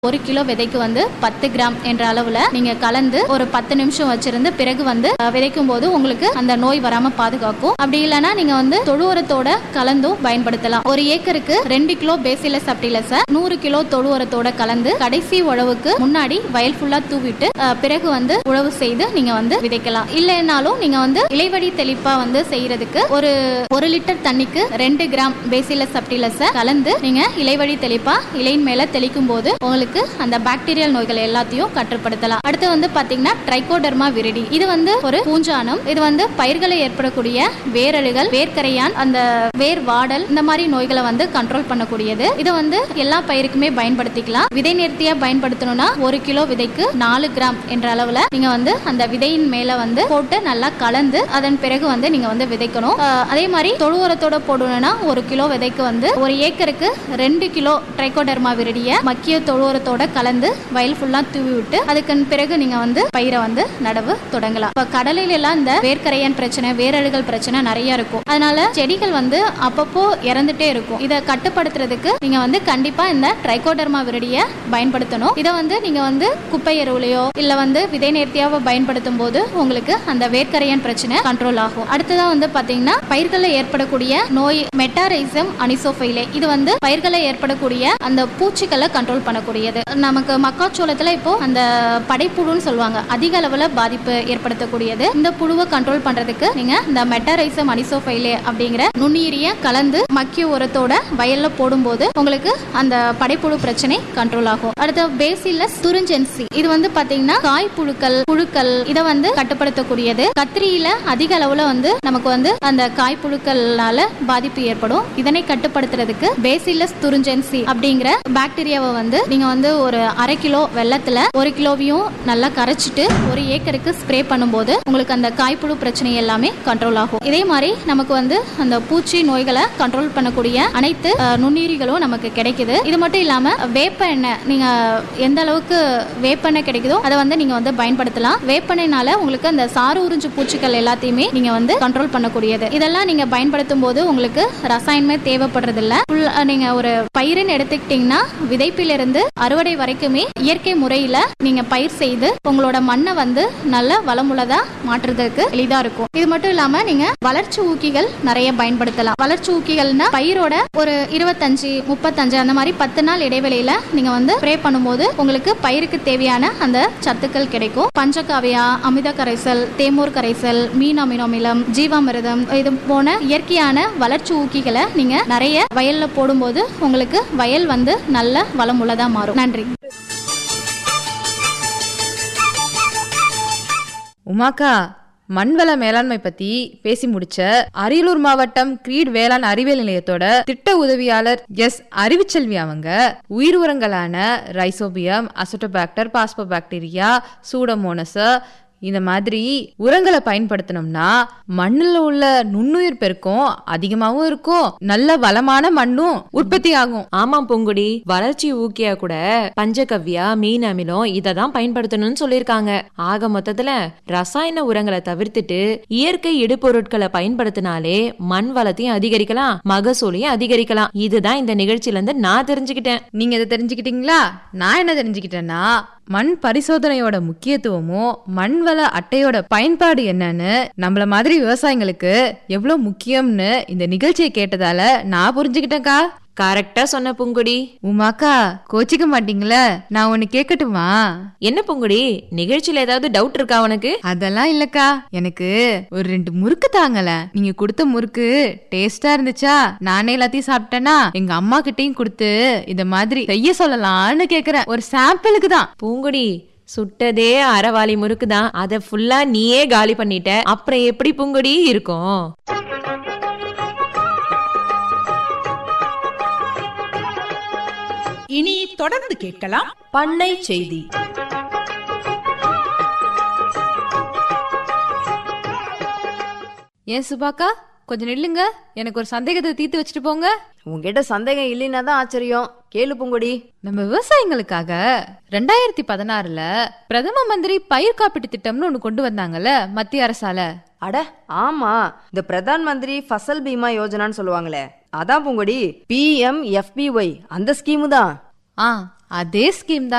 ஒரு கிலோ விதைக்கு வந்து பத்து கிராம் என்ற அளவுல நீங்க கலந்து ஒரு பத்து நிமிஷம் வச்சிருந்து பிறகு வந்து அஹ், விதைக்கும் போது உங்களுக்கு அந்த நோய் வராம பாதுகாக்கும் அப்படி இல்லைன்னா நீங்க வந்து தொழு உரத்தோட கலந்தும் பயன்படுத்தலாம் ஒரு ஏக்கருக்கு ரெண்டு கிலோ பேசிலஸ் அப்டிலஸ நூறு கிலோ தொழு உரத்தோட கலந்து கடைசி உழவுக்கு முன்னாடி வயல் ஃபுல்லா தூவிட்டு அஹ், பிறகு வந்து உழவு செய்து நீங்க வந்து விதைக்கலாம் இல்லைனாலும் நீங்க வந்து இலைவழி தெளிப்பா வந்து செய்யறதுக்கு ஒரு ஒரு லிட்டர் தண்ணிக்கு ரெண்டு கிராம் பேசிலஸ் அப்டிலஸ கலந்து நீங்க இலைவழி தெளிப்பா இலையின் மேல தெளிக்கும் போது உங்களுக்கு அந்த பாக்டீரியல் நோய்கள் எல்லாத்தையும் கட்டுப்படுத்தலாம் அடுத்து வந்து பாத்தீங்கன்னா ட்ரைகோடர்மா விரிடி இது வந்து ஒரு பூஞ்சானம் இது வந்து பயிர்களை ஏற்படக்கூடிய வேரழுகள் வேர்க்கரையான் அந்த வேர் வாடல் இந்த மாதிரி நோய்களை வந்து கண்ட்ரோல் பண்ணக்கூடியது இது வந்து எல்லா பயிருக்குமே பயன்படுத்திக்கலாம் விதை நேர்த்தியா பயன்படுத்தணும்னா ஒரு கிலோ விதைக்கு நாலு கிராம் என்ற அளவுல நீங்க வந்து அந்த விதையின் மேல வந்து போட்டு நல்லா கலந்து அதன் பிறகு வந்து நீங்க வந்து விதைக்கணும் அஹ் அதே மாதிரி தொழு உரத்தோட போடணும்னா ஒரு கிலோ விதைக்கு வந்து ஒரு ஏக்கருக்கு ரெண்டு கிலோ ட்ரைகோடர்மா விரடிய மக்கிய தொழு உரத்தோட கலந்து வயல் ஃபுல்லா தூவி விட்டு அதுக்கு பிறகு நீங்க வந்து பயிரை வந்து நடவு தொடங்கலாம் இப்ப கடலில் எல்லாம் இந்த வேர்க்கரையான் பிரச்சனை வேரழுகல் பிரச்சனை நிறைய இருக்கும் அதனால செடிகள் வந்து அப்பப்போ இறந்துட்டே இருக்கும் இதை கட்டுப்படுத்துறதுக்கு நீங்க வந்து கண்டிப்பா இந்த ட்ரைகோடர்மா விரடிய பயன்படுத்தணும் இதை வந்து நீங்க வந்து குப்பை எருவுலையோ இல்ல வந்து விதை நேர்த்தியாவோ பயன்படுத்தும் போது உங்களுக்கு அந்த வேர்க்கரையான் பிரச்சனை கண்ட்ரோல் ஆகும் அடுத்ததா வந்து பாத்தீங்கன்னா பயிர்களில் ஏற்படக்கூடிய நோய் மெட்டாரைசம் அனிசோஃபைலே இது வந்து பயிர்களில் ஏற்படக்கூடிய அந்த பூச்சிகளை கண்ட்ரோல் பண்ணக்கூடியது நமக்கு மக்காச்சோளத்துல இப்போ அந்த படைப்புழுன்னு சொல்லுவாங்க அதிக அளவுல பாதிப்பு ஏற்படுத்தக்கூடியது இந்த புழுவை கண்ட்ரோல் பண்றதுக்கு நீங்க இந்த மெட்டாரைசம் அனிசோஃபைலே அப்படிங்கிற நுண்ணுயிரிய கலந்து மக்கிய உரத்தோட வயல்ல போடும்போது உங்களுக்கு அந்த படைப்புழு பிரச்சனை கண்ட்ரோல் ஆகும் அடுத்த பேசிலஸ் துரிஞ்சென்சி இது வந்து பாத்தீங்கன்னா காய் புழுக்கள் புழுக்கள் இதை வந்து கட்டுப்படுத்தக்கூடியது கத்திரியில அதிக அளவுல வந்து நமக்கு வந்து அந்த காய் புழுக்கள்னால பாதிப்பு ஏற்படும் இதனை கட்டுப்படுத்துறதுக்கு பேசிலஸ் துரிஞ்சென்சி அப்படிங்கிற பாக்டீரியாவை வந்து நீங்க வந்து ஒரு அரை கிலோ வெள்ளத்துல ஒரு கிலோவையும் நல்லா கரைச்சிட்டு ஒரு ஏக்கருக்கு ஸ்ப்ரே பண்ணும்போது உங்களுக்கு அந்த காய்ப்புழு பிரச்சனை எல்லாமே கண்ட்ரோல் ஆகும் இதே மாதிரி நமக்கு வந்து அந்த பூச்சி நோய்களை கண்ட்ரோல் பண்ணக்கூடிய அனைத்து அஹ், நுண்ணுயிரிகளும் நமக்கு கிடைக்குது இது மட்டும் இல்லாம வேப்ப எண்ணெய் நீங்க எந்த அளவுக்கு வேப்பெண்ணெய் கிடைக்குதோ அதை வந்து நீங்க வந்து பயன்படுத்தலாம் வேப்பெண்ணெய்னால உங்களுக்கு அந்த சாறு உறிஞ்சு பூச்சிகள் எல்லாத்தையுமே நீங்க வந்து கண்ட்ரோல் பண்ணக்கூடியது இதெல்லாம் நீங்க பயன்படுத்தும் போது உங்களுக்கு ரசாயனமே தேவைப்படுறது இல்ல Full, அஹ், நீங்க ஒரு பயிர்னு எடுத்துக்கிட்டீங்கன்னா விதைப்பிலிருந்து அறுவடை வரைக்குமே இயற்கை முறையில நீங்க பயிர் செய்து உங்களோட மண்ணை வந்து நல்ல வளமுள்ளதா மாற்றுறதுக்கு எளிதா இருக்கும் இது மட்டும் இல்லாம நீங்க வளர்ச்சி ஊக்கிகள் நிறைய பயன்படுத்தலாம் வளர்ச்சி ஊக்கிகள்னா பயிரோட ஒரு இருபத்தஞ்சு முப்பத்தஞ்சு அந்த மாதிரி பத்து நாள் இடைவெளியில நீங்க வந்து ஸ்ப்ரே பண்ணும்போது உங்களுக்கு பயிருக்கு தேவையான அந்த சத்துக்கள் கிடைக்கும் பஞ்சகாவியா அமித கரைசல் தேமூர் கரைசல் மீன் அமினோமிலம் ஜீவாமிர்தம் இது போன இயற்கையான வளர்ச்சி ஊக்கிகளை நீங்க நிறைய வயல்ல போடும்போது உங்களுக்கு வயல் வந்து நல்ல வளமுள்ளதா மாறும் நன்றி உமாக்கா மண்வள மேலாண்மை பத்தி பேசி முடிச்ச அரியலூர் மாவட்டம் கிரீட் வேளாண் அறிவியல் நிலையத்தோட திட்ட உதவியாளர் எஸ் அறிவுச்செல்வி அவங்க உயிர் உரங்களான ரைசோபியம் அசோட்டோபாக்டர் பாஸ்போபாக்டீரியா சூடமோனஸ் இந்த மாதிரி உரங்களை பயன்படுத்தினோம்னா மண்ணில் உள்ள நுண்ணுயிர் பெருக்கம் அதிகமாகவும் இருக்கும் நல்ல வளமான மண்ணும் உற்பத்தி ஆகும் ஆமாம் பூங்குடி வளர்ச்சி ஊக்கியா கூட பஞ்சகவ்யா மீன் அமிலம் இதை தான் பயன்படுத்தணும்னு சொல்லியிருக்காங்க ஆக மொத்தத்துல ரசாயன உரங்களை தவிர்த்துட்டு இயற்கை இடுபொருட்களை பயன்படுத்தினாலே மண் வளத்தையும் அதிகரிக்கலாம் மகசூலையும் அதிகரிக்கலாம் இதுதான் இந்த நிகழ்ச்சியில இருந்து நான் தெரிஞ்சுக்கிட்டேன் நீங்க இதை தெரிஞ்சுக்கிட்டீங்களா நான் என்ன தெரிஞ்சுக்கிட்டேன்னா மண் பரிசோதனையோட முக்கியத்துவமும் மண் வள அட்டையோட பயன்பாடு என்னன்னு நம்மள மாதிரி விவசாயிங்களுக்கு எவ்வளவு முக்கியம்னு இந்த நிகழ்ச்சியை கேட்டதால நான் புரிஞ்சுக்கிட்டேன்க்கா கரெக்டா சொன்ன பூங்குடி உமாக்கா கோச்சிக்க மாட்டீங்களே நான் ஒன்னு கேட்கட்டுமா என்ன பூங்குடி நிகழ்ச்சியில ஏதாவது டவுட் இருக்கா உனக்கு அதெல்லாம் இல்லக்கா எனக்கு ஒரு ரெண்டு முறுக்கு தாங்கல நீங்க கொடுத்த முறுக்கு டேஸ்டா இருந்துச்சா நானே எல்லாத்தையும் சாப்பிட்டேனா எங்க அம்மா கிட்டயும் கொடுத்து இத மாதிரி செய்ய சொல்லலாம்னு கேக்குறேன் ஒரு சாம்பிளுக்கு தான் பூங்குடி சுட்டதே அறவாளி முறுக்கு தான் அதை ஃபுல்லா நீயே காலி பண்ணிட்ட அப்புறம் எப்படி பூங்குடி இருக்கும் இனி தொடர்ந்து கேட்கலாம் பண்ணை செய்தி ஏன் சுபாக்கா கொஞ்சம் நில்லுங்க எனக்கு ஒரு சந்தேகத்தை தீர்த்து வச்சுட்டு போங்க உங்ககிட்ட சந்தேகம் இல்லைன்னா தான் ஆச்சரியம் கேளு பூங்கொடி நம்ம விவசாயிகளுக்காக ரெண்டாயிரத்தி பதினாறுல பிரதம மந்திரி பயிர் காப்பீட்டு திட்டம்னு ஒண்ணு கொண்டு வந்தாங்கல்ல மத்திய அரசால அட ஆமா இந்த பிரதான் மந்திரி ஃபசல் பீமா யோஜனான்னு சொல்லுவாங்களே அதான் பூங்கொடி பிஎம் எஃபிஒய் அந்த ஸ்கீமு தான் ஆ அதே ஸ்கீம் தான்